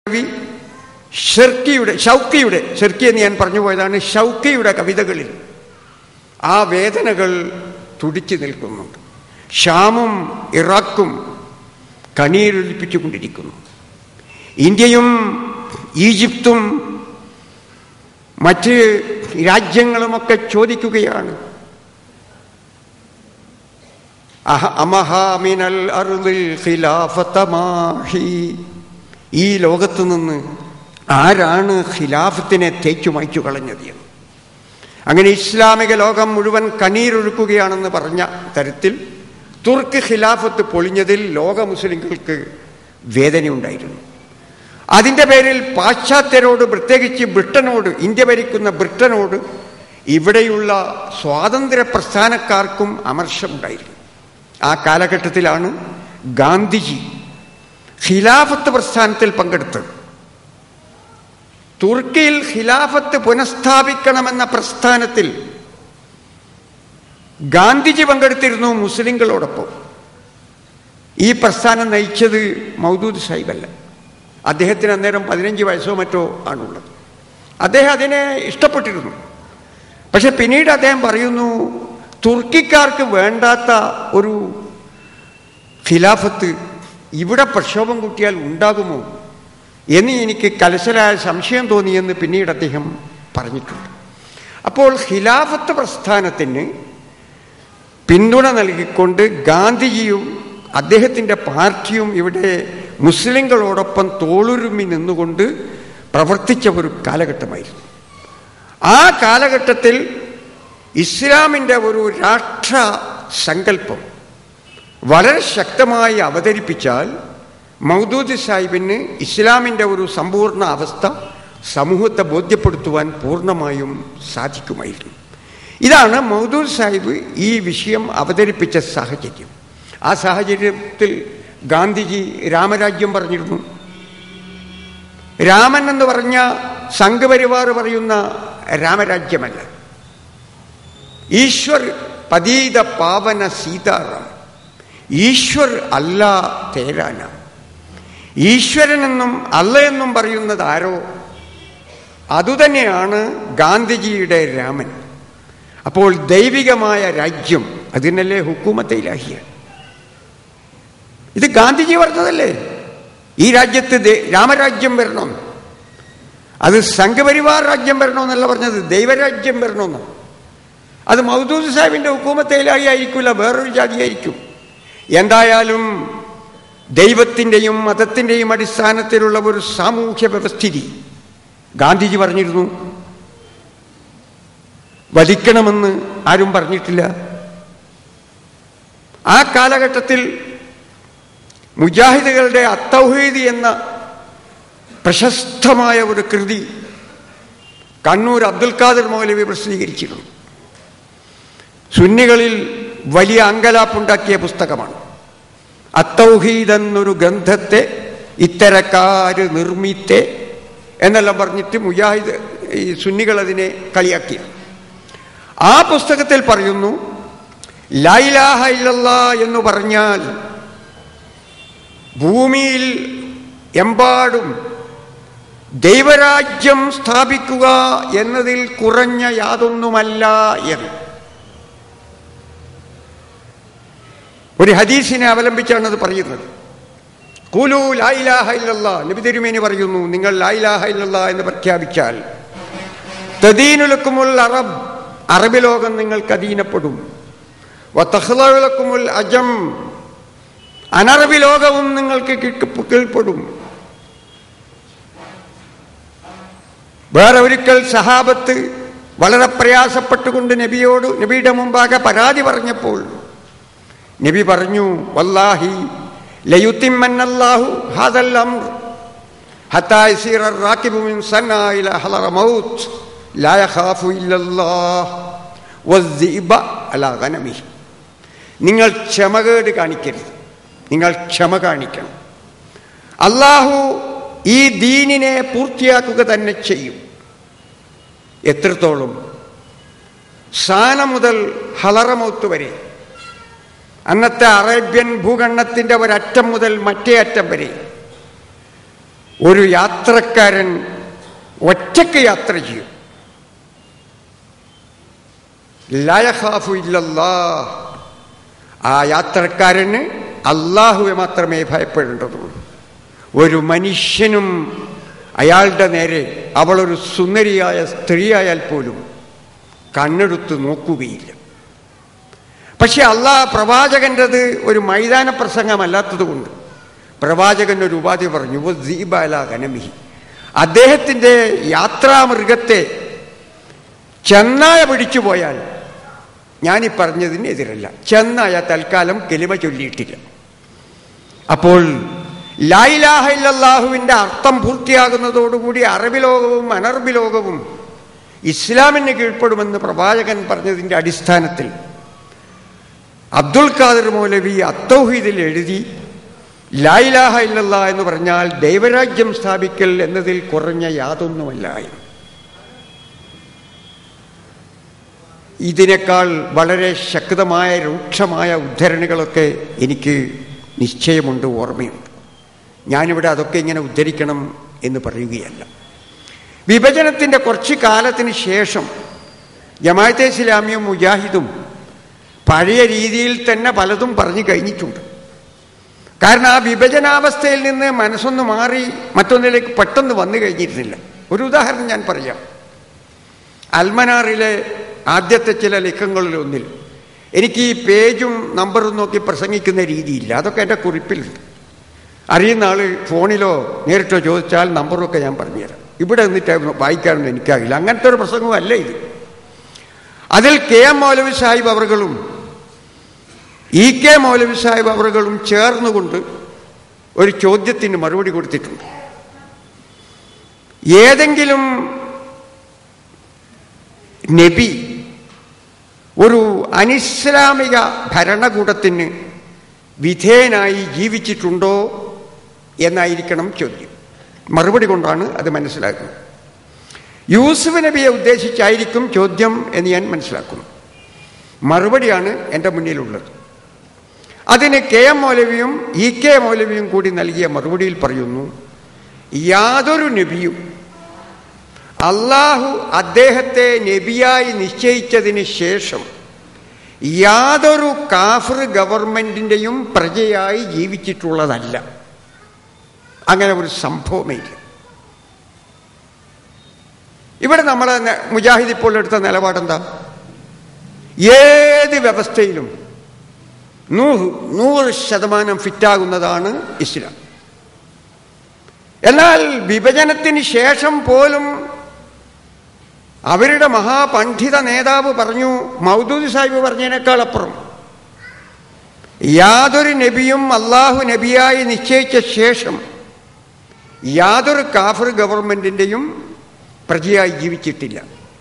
കവി ഷെർക്കിയുടെ ഷൗക്കിയുടെ ഷെർക്കി എന്ന് ഞാൻ പറഞ്ഞു പോയതാണ് ഷൗക്കിയുടെ കവിതകളിൽ ആ വേദനകൾ തുടിച്ചു നിൽക്കുന്നുണ്ട് ഷാമും ഇറാഖും കണ്ണീരൊലിപ്പിച്ചുകൊണ്ടിരിക്കുന്നു ഇന്ത്യയും ഈജിപ്തും മറ്റ് രാജ്യങ്ങളുമൊക്കെ ചോദിക്കുകയാണ് അഹ- അമഹാമിനൽ അറുതിൽ ഖിലാഫത്തമാഹി ഈ ലോകത്ത് നിന്ന് ആരാണ് ഖിലാഫത്തിനെ തേച്ചു മായ്ച്ചു കളഞ്ഞത് എന്ന് അങ്ങനെ ഇസ്ലാമിക ലോകം മുഴുവൻ കണ്ണീരൊഴുക്കുകയാണെന്ന് പറഞ്ഞ തരത്തിൽ തുർക്ക് ഖിലാഫത്ത് പൊളിഞ്ഞതിൽ ലോക മുസ്ലിങ്ങൾക്ക് വേദനയുണ്ടായിരുന്നു അതിൻ്റെ പേരിൽ പാശ്ചാത്യരോട് പ്രത്യേകിച്ച് ബ്രിട്ടനോട് ഇന്ത്യ ഭരിക്കുന്ന ബ്രിട്ടനോട് ഇവിടെയുള്ള സ്വാതന്ത്ര്യ പ്രസ്ഥാനക്കാർക്കും അമർഷമുണ്ടായിരുന്നു ആ കാലഘട്ടത്തിലാണ് ഗാന്ധിജി ഖിലാഫത്ത് പ്രസ്ഥാനത്തിൽ പങ്കെടുത്തത് തുർക്കിയിൽ ഖിലാഫത്ത് പുനഃസ്ഥാപിക്കണമെന്ന പ്രസ്ഥാനത്തിൽ ഗാന്ധിജി പങ്കെടുത്തിരുന്നു മുസ്ലിങ്ങളോടൊപ്പം ഈ പ്രസ്ഥാനം നയിച്ചത് മൗദൂദ് സാഹിബല്ല അദ്ദേഹത്തിന് അന്നേരം പതിനഞ്ച് വയസ്സോ മറ്റോ ആണുള്ളത് അദ്ദേഹം അതിനെ ഇഷ്ടപ്പെട്ടിരുന്നു പക്ഷെ പിന്നീട് അദ്ദേഹം പറയുന്നു തുർക്കിക്കാർക്ക് വേണ്ടാത്ത ഒരു ഖിലാഫത്ത് ഇവിടെ പ്രക്ഷോഭം കൂട്ടിയാൽ ഉണ്ടാകുമോ എന്ന് എനിക്ക് കലശലായ സംശയം തോന്നിയെന്ന് പിന്നീട് അദ്ദേഹം പറഞ്ഞിട്ടുണ്ട് അപ്പോൾ ഖിലാഫത്ത് പ്രസ്ഥാനത്തിന് പിന്തുണ നൽകിക്കൊണ്ട് ഗാന്ധിജിയും അദ്ദേഹത്തിൻ്റെ പാർട്ടിയും ഇവിടെ മുസ്ലിങ്ങളോടൊപ്പം തോളുരുമ്മി നിന്നുകൊണ്ട് പ്രവർത്തിച്ച ഒരു കാലഘട്ടമായിരുന്നു ആ കാലഘട്ടത്തിൽ ഇസ്ലാമിൻ്റെ ഒരു രാഷ്ട്ര സങ്കല്പം വളരെ ശക്തമായി അവതരിപ്പിച്ചാൽ മൗദൂദ് സാഹിബിന് ഇസ്ലാമിൻ്റെ ഒരു സമ്പൂർണ്ണ അവസ്ഥ സമൂഹത്തെ ബോധ്യപ്പെടുത്തുവാൻ പൂർണ്ണമായും സാധിക്കുമായിരുന്നു ഇതാണ് മൗദൂദ് സാഹിബ് ഈ വിഷയം അവതരിപ്പിച്ച സാഹചര്യം ആ സാഹചര്യത്തിൽ ഗാന്ധിജി രാമരാജ്യം പറഞ്ഞിരുന്നു രാമൻ എന്ന് പറഞ്ഞ സംഘപരിവാർ പറയുന്ന രാമരാജ്യമല്ല ഈശ്വർ പതീത പാവന സീതാറാം ഈശ്വർ അല്ല തേരാന ഈശ്വരനെന്നും അല്ല എന്നും പറയുന്നത് ആരോ അതുതന്നെയാണ് ഗാന്ധിജിയുടെ രാമൻ അപ്പോൾ ദൈവികമായ രാജ്യം അതിനല്ലേ ഹുക്കൂമത്തെ ഇലാഹിയ ഇത് ഗാന്ധിജി പറഞ്ഞതല്ലേ ഈ രാജ്യത്ത് ദേ- രാമരാജ്യം വരണം അത് സംഘപരിവാർ രാജ്യം വരണമെന്നല്ല പറഞ്ഞത് ദൈവരാജ്യം വരണമെന്ന് അത് മൗദൂദ് സാഹിബിന്റെ ഹുക്കൂമത്തെ ഇലാഹി ആയിരിക്കില്ല വേറൊരു ജാതിയായിരിക്കും എന്തായാലും ദൈവത്തിൻ്റെയും മതത്തിൻ്റെയും അടിസ്ഥാനത്തിലുള്ള ഒരു സാമൂഹ്യ വ്യവസ്ഥിതി ഗാന്ധിജി പറഞ്ഞിരുന്നു വധിക്കണമെന്ന് ആരും പറഞ്ഞിട്ടില്ല ആ കാലഘട്ടത്തിൽ മുജാഹിദുകളുടെ അത്തൗഹീദ് എന്ന പ്രശസ്തമായ ഒരു കൃതി കണ്ണൂർ അബ്ദുൽ ഖാദർ മൗലവി പ്രസിദ്ധീകരിച്ചിരുന്നു സുന്നികളിൽ വലിയ അങ്കലാപ്പുണ്ടാക്കിയ പുസ്തകമാണ് അത്തൗഹീദ് എന്നൊരു ഗ്രന്ഥത്തെ ഇത്തരക്കാര് നിർമ്മിത്തെ എന്നെല്ലാം പറഞ്ഞിട്ട് മുജാഹിദ് ഈ സുന്നികൾ അതിനെ കളിയാക്കി ആ പുസ്തകത്തിൽ പറയുന്നു ലൈലാഹ ഇല്ലല്ലാ എന്ന് പറഞ്ഞാൽ ഭൂമിയിൽ എമ്പാടും ദൈവരാജ്യം സ്ഥാപിക്കുക എന്നതിൽ കുറഞ്ഞ യാതൊന്നുമല്ല എന്ന് ഒരു ഹദീസിനെ അവലംബിച്ചാണ് അത് പറയുന്നത് കൂലു ലായിലാഹ ഇല്ലല്ല നബി തിരുമേനി പറയുന്നു നിങ്ങൾ ലായിലാഹ ഇല്ലല്ല എന്ന് പ്രഖ്യാപിച്ചാൽ തദീനുലക്കുമുൽ അറബ് അറബ് ലോകം നിങ്ങൾക്ക് അധീനപ്പെടും വത്തഹ്ലക്കുമുൽ അജം അനറബി ലോകവും നിങ്ങൾക്ക് കീഴ്ക്ക് കീഴ്പ്പെടും വേറെ ഒരിക്കൽ സഹാബത്ത് വളരെ പ്രയാസപ്പെട്ടുകൊണ്ട് നബിയോട് നബിയുടെ മുമ്പാകെ പരാതി പറഞ്ഞപ്പോൾ നബി പറഞ്ഞു വല്ലാഹി ലയുത്തിമ്മന്നല്ലാഹു ഹാദൽ അംർ ഹത്താ യസീറ الراكب من صنعاء إلى حضر موت لا يخاف إلا الله والذئب على غنمه നിങ്ങൾ ക്ഷമകേട് കാണിക്കരുത് നിങ്ങൾ ക്ഷമ കാണിക്കണം അള്ളാഹു ഈ ദീനിനെ പൂർത്തിയാക്കുക തന്നെ ചെയ്യും എത്രത്തോളം സാന മുതൽ ഹലറമൗത്ത് വരെ അന്നത്തെ അറേബ്യൻ ഭൂഖണ്ഡത്തിന്റെ ഒരറ്റം മുതൽ മറ്റേ അറ്റം വരെ ഒരു യാത്രക്കാരൻ ഒറ്റയ്ക്ക് യാത്ര ചെയ്യും ലയഹാഫു ഇല്ലല്ലാ ആ യാത്രക്കാരന് അള്ളാഹുവെ മാത്രമേ ഭയപ്പെടേണ്ടതുള്ളൂ ഒരു മനുഷ്യനും അയാളുടെ നേരെ അവളൊരു സുന്ദരിയായ സ്ത്രീയായാൽ പോലും കണ്ണെടുത്ത് നോക്കുകയില്ല പക്ഷെ അള്ളാഹ് പ്രവാചകൻ്റെത് ഒരു മൈതാന പ്രസംഗമല്ലാത്തതുകൊണ്ട് പ്രവാചകൻ ഒരു ഉപാധി പറഞ്ഞു ദീബാല ഗനമിഹി അദ്ദേഹത്തിൻ്റെ യാത്രാമൃഗത്തെ ചെന്നായ പിടിച്ചു പോയാൽ ഞാനീ പറഞ്ഞതിന് എതിരല്ല ചെന്നായ തൽക്കാലം കെലിമ ചൊല്ലിയിട്ടില്ല അപ്പോൾ ലായിലാഹ ഇല്ലാഹുവിൻ്റെ അർത്ഥം പൂർത്തിയാകുന്നതോടുകൂടി അറബി ലോകവും അനർബി ലോകവും ഇസ്ലാമിന് കീഴ്പ്പെടുമെന്ന് പ്രവാചകൻ പറഞ്ഞതിൻ്റെ അടിസ്ഥാനത്തിൽ അബ്ദുൽ ഖാദർ മൗലവി അത്തൗഹീദിൽ എഴുതി ലായിലാഹ ഇല്ലല്ല എന്ന് പറഞ്ഞാൽ ദൈവരാജ്യം സ്ഥാപിക്കൽ എന്നതിൽ കുറഞ്ഞ യാതൊന്നുമല്ല ഇതിനേക്കാൾ വളരെ ശക്തമായ രൂക്ഷമായ ഉദ്ധരണികളൊക്കെ എനിക്ക് നിശ്ചയമുണ്ട് ഓർമ്മയുണ്ട് ഞാനിവിടെ അതൊക്കെ ഇങ്ങനെ ഉദ്ധരിക്കണം എന്ന് പറയുകയല്ല വിഭജനത്തിൻ്റെ കുറച്ച് കാലത്തിന് ശേഷം ജമാഅത്തെ ഇസ്ലാമിയും മുജാഹിദും പഴയ രീതിയിൽ തന്നെ പലതും പറഞ്ഞു കഴിഞ്ഞിട്ടുണ്ട് കാരണം ആ വിഭജനാവസ്ഥയിൽ നിന്ന് മനസ്സൊന്ന് മാറി മറ്റൊന്നിലേക്ക് പെട്ടെന്ന് വന്നു കഴിഞ്ഞിരുന്നില്ല ഒരു ഉദാഹരണം ഞാൻ പറയാം അൽമനാറിലെ ആദ്യത്തെ ചില ലിഖങ്ങളിലൊന്നിൽ എനിക്ക് ഈ പേജും നമ്പറും നോക്കി പ്രസംഗിക്കുന്ന രീതിയില്ല അതൊക്കെ എൻ്റെ കുറിപ്പിലുണ്ട് അറിയുന്ന ആൾ ഫോണിലോ നേരിട്ടോ ചോദിച്ചാൽ നമ്പറൊക്കെ ഞാൻ പറഞ്ഞുതരാം ഇവിടെ നിന്നിട്ട് വായിക്കാനൊന്നും എനിക്കാകില്ല അങ്ങനത്തെ ഒരു പ്രസംഗവും അല്ല ഇത് അതിൽ കെ എം മൗലവി സാഹിബ് അവറുകളും ഇ കെ മൗലവി സാഹിബ് അവറുകളും ചേർന്നുകൊണ്ട് ഒരു ചോദ്യത്തിന് മറുപടി കൊടുത്തിട്ടുണ്ട് ഏതെങ്കിലും നബി ഒരു അനിസ്ലാമിക ഭരണകൂടത്തിന് വിധേയനായി ജീവിച്ചിട്ടുണ്ടോ എന്നായിരിക്കണം ചോദ്യം മറുപടി കൊണ്ടാണ് അത് മനസ്സിലാക്കുന്നത് യൂസുഫ് നബിയെ ഉദ്ദേശിച്ചായിരിക്കും ചോദ്യം എന്ന് ഞാൻ മനസ്സിലാക്കുന്നു മറുപടിയാണ് എൻ്റെ മുന്നിലുള്ളത് അതിന് കെ എം മൗലവിയും ഇ കെ മൗലവിയും കൂടി നൽകിയ മറുപടിയിൽ പറയുന്നു യാതൊരു നബിയും അള്ളാഹു അദ്ദേഹത്തെ നബിയായി നിശ്ചയിച്ചതിന് ശേഷം യാതൊരു കാഫർ ഗവൺമെന്റിൻ്റെയും പ്രജയായി ജീവിച്ചിട്ടുള്ളതല്ല അങ്ങനെ ഒരു സംഭവമേ ഇല്ല ഇവിടെ നമ്മൾ മുജാഹിദ് ഇപ്പോൾ എടുത്ത നിലപാടെന്താ ഏത് വ്യവസ്ഥയിലും നൂറ് നൂറ് ശതമാനം ഫിറ്റാകുന്നതാണ് ഇസ്ലാം എന്നാൽ വിഭജനത്തിന് ശേഷം പോലും അവരുടെ മഹാപണ്ഡിത നേതാവ് പറഞ്ഞു മൗദൂദ് സാഹിബ് പറഞ്ഞതിനേക്കാൾ അപ്പുറം യാതൊരു നബിയും അള്ളാഹു നബിയായി നിശ്ചയിച്ച ശേഷം യാതൊരു കാഫർ ഗവൺമെന്റിൻ്റെയും പ്രജയായി ജീവിച്ചിട്ടില്ല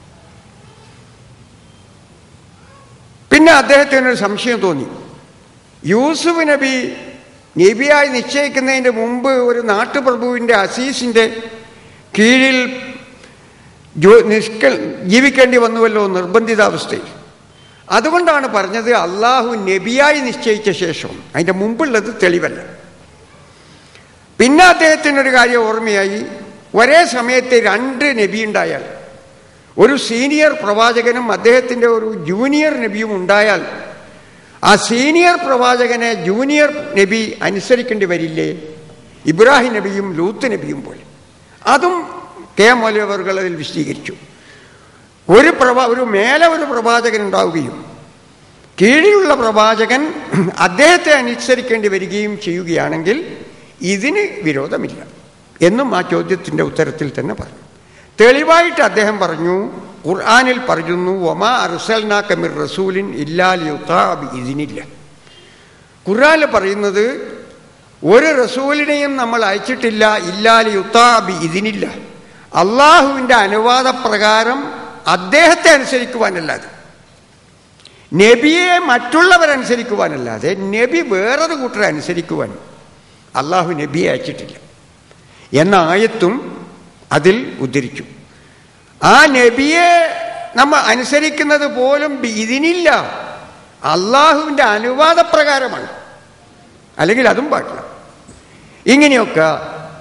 പിന്നെ അദ്ദേഹത്തിനൊരു സംശയം തോന്നി യൂസുഫ് നബി നബിയായി നിശ്ചയിക്കുന്നതിൻ്റെ മുമ്പ് ഒരു നാട്ടുപ്രഭുവിൻ്റെ അസീസിൻ്റെ കീഴിൽ നിഷ്ക ജീവിക്കേണ്ടി വന്നുവല്ലോ നിർബന്ധിതാവസ്ഥയിൽ അതുകൊണ്ടാണ് പറഞ്ഞത് അള്ളാഹു നബിയായി നിശ്ചയിച്ച ശേഷം അതിൻ്റെ മുമ്പുള്ളത് തെളിവല്ല പിന്നെ അദ്ദേഹത്തിനൊരു കാര്യം ഓർമ്മയായി ഒരേ സമയത്ത് രണ്ട് നബി ഉണ്ടായാൽ ഒരു സീനിയർ പ്രവാചകനും അദ്ദേഹത്തിൻ്റെ ഒരു ജൂനിയർ നബിയും ഉണ്ടായാൽ ആ സീനിയർ പ്രവാചകനെ ജൂനിയർ നബി അനുസരിക്കേണ്ടി വരില്ലേ ഇബ്രാഹിം നബിയും ലൂത്ത് നബിയും പോലെ അതും കെ മൗലവർകൾ അതിൽ വിശദീകരിച്ചു ഒരു പ്രവാ ഒരു മേലെ ഒരു പ്രവാചകൻ ഉണ്ടാവുകയും കീഴിലുള്ള പ്രവാചകൻ അദ്ദേഹത്തെ അനുസരിക്കേണ്ടി വരികയും ചെയ്യുകയാണെങ്കിൽ ഇതിന് വിരോധമില്ല എന്നും ആ ചോദ്യത്തിൻ്റെ ഉത്തരത്തിൽ തന്നെ പറഞ്ഞു തെളിവായിട്ട് അദ്ദേഹം പറഞ്ഞു ഖുർആാനിൽ പറയുന്നു ഒമാ അർസൽനാ കമിർ റസൂലിൻ ഇല്ലാലിയുത്താബി ഇതിനില്ല ഖുർആാനിൽ പറയുന്നത് ഒരു റസൂലിനെയും നമ്മൾ അയച്ചിട്ടില്ല ഇല്ലാലിയുത്താബി ഇതിനില്ല അള്ളാഹുവിൻ്റെ അനുവാദപ്രകാരം അദ്ദേഹത്തെ അനുസരിക്കുവാനല്ലാതെ നബിയെ മറ്റുള്ളവരനുസരിക്കുവാനല്ലാതെ നബി വേറൊരു കൂട്ടരെ അനുസരിക്കുവാൻ അള്ളാഹു നബിയെ അയച്ചിട്ടില്ല എന്ന ആയത്തും അതിൽ ഉദ്ധരിച്ചു ആ നബിയെ നമ്മൾ അനുസരിക്കുന്നത് പോലും ഇതിനില്ല അള്ളാഹുവിൻ്റെ അനുവാദപ്രകാരമാണ് അല്ലെങ്കിൽ അതും പാടില്ല ഇങ്ങനെയൊക്കെ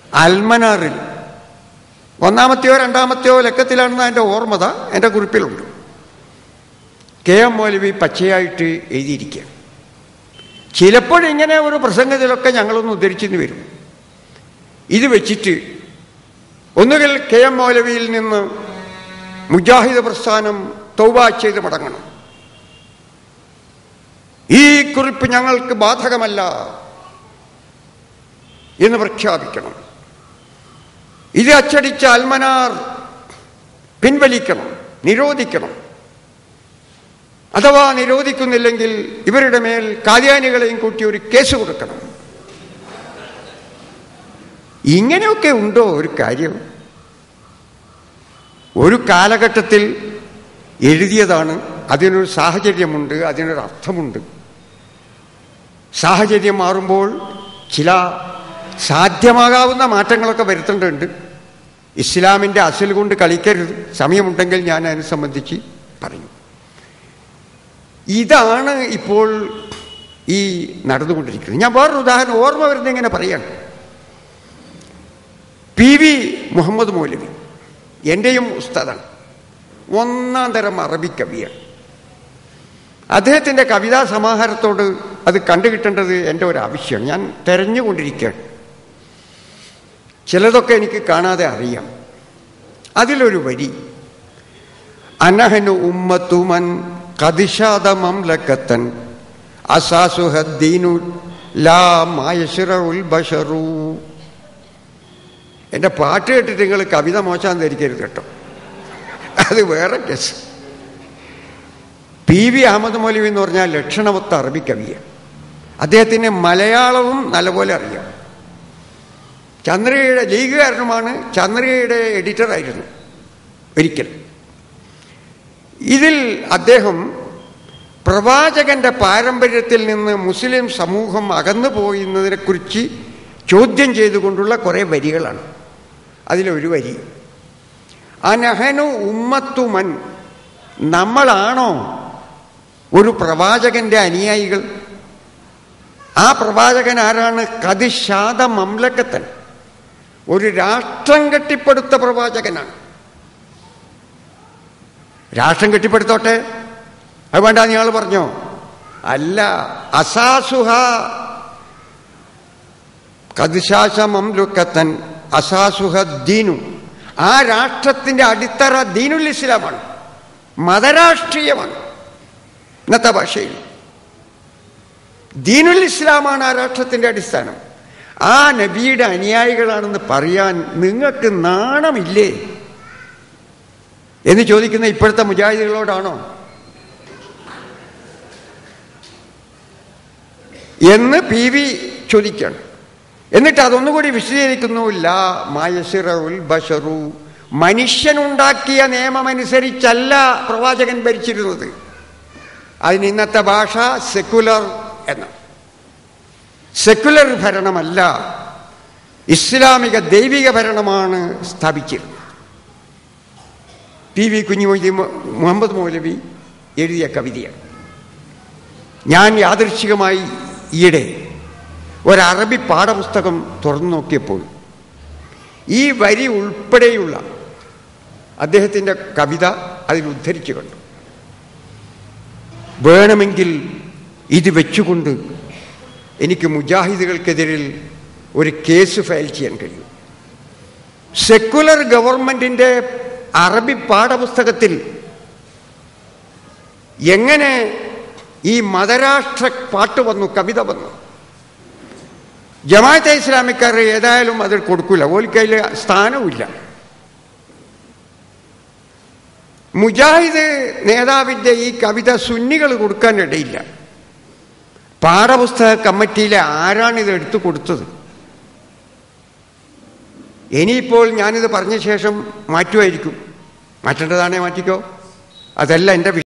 അൽമനാറിൽ ഒന്നാമത്തെയോ രണ്ടാമത്തെയോ ലക്കത്തിലാണെന്ന് എൻ്റെ ഓർമ്മത എൻ്റെ കുറിപ്പിലുണ്ട് കെ എം മൗലവി പച്ചയായിട്ട് എഴുതിയിരിക്കുക ചിലപ്പോഴിങ്ങനെ ഒരു പ്രസംഗത്തിലൊക്കെ ഞങ്ങളൊന്ന് ഉദ്ധരിച്ചെന്ന് വരും ഇത് വെച്ചിട്ട് ഒന്നുകിൽ കെ എം മൗലവിയിൽ നിന്ന് മുജാഹിദ് പ്രസ്ഥാനം തൗബ ചെയ്ത് മടങ്ങണം ഈ കുറിപ്പ് ഞങ്ങൾക്ക് ബാധകമല്ല എന്ന് പ്രഖ്യാപിക്കണം ഇത് അച്ചടിച്ച അൽമനാർ പിൻവലിക്കണം നിരോധിക്കണം അഥവാ നിരോധിക്കുന്നില്ലെങ്കിൽ ഇവരുടെ മേൽ കാദ്യാനികളെയും കൂട്ടി ഒരു കേസ് കൊടുക്കണം ഇങ്ങനെയൊക്കെ ഉണ്ടോ ഒരു കാര്യം ഒരു കാലഘട്ടത്തിൽ എഴുതിയതാണ് അതിനൊരു സാഹചര്യമുണ്ട് അതിനൊരു അർത്ഥമുണ്ട് സാഹചര്യം മാറുമ്പോൾ ചില സാധ്യമാകാവുന്ന മാറ്റങ്ങളൊക്കെ വരുത്തേണ്ടതുണ്ട് ഇസ്ലാമിൻ്റെ അസൽ കൊണ്ട് കളിക്കരുത് സമയമുണ്ടെങ്കിൽ ഞാൻ അതിനെ സംബന്ധിച്ച് പറയും ഇതാണ് ഇപ്പോൾ ഈ നടന്നുകൊണ്ടിരിക്കുന്നത് ഞാൻ വേറൊരു ഉദാഹരണം ഓർമ്മ വരുന്ന ഇങ്ങനെ പറയാണ് പി വി മുഹമ്മദ് മൗലവി എൻ്റെയും ഉസ്താദാണ് ഒന്നാം തരം അറബി കവിയാണ് അദ്ദേഹത്തിൻ്റെ കവിതാ സമാഹാരത്തോട് അത് കണ്ടുകിട്ടേണ്ടത് എൻ്റെ ഒരു ആവശ്യമാണ് ഞാൻ തെരഞ്ഞുകൊണ്ടിരിക്കുകയാണ് ചിലതൊക്കെ എനിക്ക് കാണാതെ അറിയാം അതിലൊരു വരി അനഹനു ഉമ്മത്തുമൻ കദിഷാദ മംലക്കത്തൻ അസാസുഹദ്ദീനു ലാ മായശിറഉൽ ബഷറു എൻ്റെ പാട്ട് കേട്ടിട്ട് നിങ്ങൾ കവിത മോശം ധരിക്കരുത് കേട്ടോ അത് വേറെ case P V Ahammad Moulavi എന്ന് പറഞ്ഞാൽ ലക്ഷണമൊത്ത അറബി കവിയാണ് അദ്ദേഹത്തിന് മലയാളവും നല്ലപോലെ അറിയാം ചന്ദ്രികയുടെ ലീഗുകാരനുമാണ് ചന്ദ്രികയുടെ എഡിറ്ററായിരുന്നു ഒരിക്കൽ ഇതിൽ അദ്ദേഹം പ്രവാചകന്റെ പാരമ്പര്യത്തിൽ നിന്ന് മുസ്ലിം സമൂഹം അകന്നു പോയുന്നതിനെക്കുറിച്ച് ചോദ്യം ചെയ്തുകൊണ്ടുള്ള കുറേ വരികളാണ് അതിലൊരു വരി അനഹനു ഉമ്മത്തുമൻ നമ്മളാണോ ഒരു പ്രവാചകന്റെ അനുയായികൾ ആ പ്രവാചകൻ ആരാണ് കതിശാദ മംലക്കത്തൻ ഒരു രാഷ്ട്രം കെട്ടിപ്പടുത്ത പ്രവാചകനാണ് രാഷ്ട്രം കെട്ടിപ്പടുത്തോട്ടെ അത് വേണ്ട നിങ്ങൾ പറഞ്ഞോ അല്ല അസാസുഹ കദിശാശ മംലുക്കത്തൻ അസാസുഹ ദീനു ആ രാഷ്ട്രത്തിന്റെ അടിത്തറ ദീനുൽ ഇസ്ലാമാണ് മതരാഷ്ട്രീയമാണ് ഇന്നത്തെ ഭാഷയിൽ ദീനുൽ ഇസ്ലാമാണ് ആ രാഷ്ട്രത്തിന്റെ അടിസ്ഥാനം ആ നബിയുടെ അനുയായികളാണെന്ന് പറയാൻ നിങ്ങൾക്ക് നാണമില്ലേ എന്ന് ചോദിക്കുന്ന ഇപ്പോഴത്തെ മുജാഹിദികളോടാണോ എന്ന് പി വി ചോദിക്കുകയാണ് എന്നിട്ട് അതൊന്നുകൂടി വിശദീകരിക്കുന്നു ലാ മായസിറുൽ ബഷറു മനുഷ്യനുണ്ടാക്കിയ നിയമമനുസരിച്ചല്ല പ്രവാചകൻ ഭരിച്ചിരുന്നത് അതിന് ഇന്നത്തെ ഭാഷ സെക്കുലർ എന്ന് സെക്കുലർ ഭരണമല്ല ഇസ്ലാമിക ദൈവിക ഭരണമാണ് സ്ഥാപിച്ചിരുന്നത് പി വി കുഞ്ഞുമൊയ്തി മുഹമ്മദ് മൗലവി എഴുതിയ കവിതയാണ് ഞാൻ യാദൃശികമായി ഈയിടെ ഒരറബി പാഠപുസ്തകം തുറന്നു നോക്കിയപ്പോൾ ഈ വരി ഉൾപ്പെടെയുള്ള അദ്ദേഹത്തിൻ്റെ കവിത അതിൽ ഉദ്ധരിച്ചു കണ്ടു വേണമെങ്കിൽ ഇത് വെച്ചുകൊണ്ട് എനിക്ക് മുജാഹിദുകൾക്കെതിരിൽ ഒരു കേസ് ഫയൽ ചെയ്യാൻ കഴിയും സെക്കുലർ ഗവൺമെന്റിന്റെ അറബി പാഠപുസ്തകത്തിൽ എങ്ങനെ ഈ മതരാഷ്ട്ര പാട്ട് വന്നു കവിത വന്നു ജമാഅത്തെ ഇസ്ലാമിക്കാർ ഏതായാലും അതിൽ കൊടുക്കില്ല ഓൽക്കയിൽ സ്ഥാനവുമില്ല മുജാഹിദ് നേതാവിൻ്റെ ഈ കവിത സുന്നികൾ കൊടുക്കാൻ ഇടയില്ല പാഠപുസ്തക കമ്മിറ്റിയിലെ ആരാണ് ഇത് എടുത്തു കൊടുത്തത് ഇനിയിപ്പോൾ ഞാനിത് പറഞ്ഞ ശേഷം മാറ്റുമായിരിക്കും മാറ്റേണ്ടതാണേ മാറ്റിക്കോ അതല്ല എൻ്റെ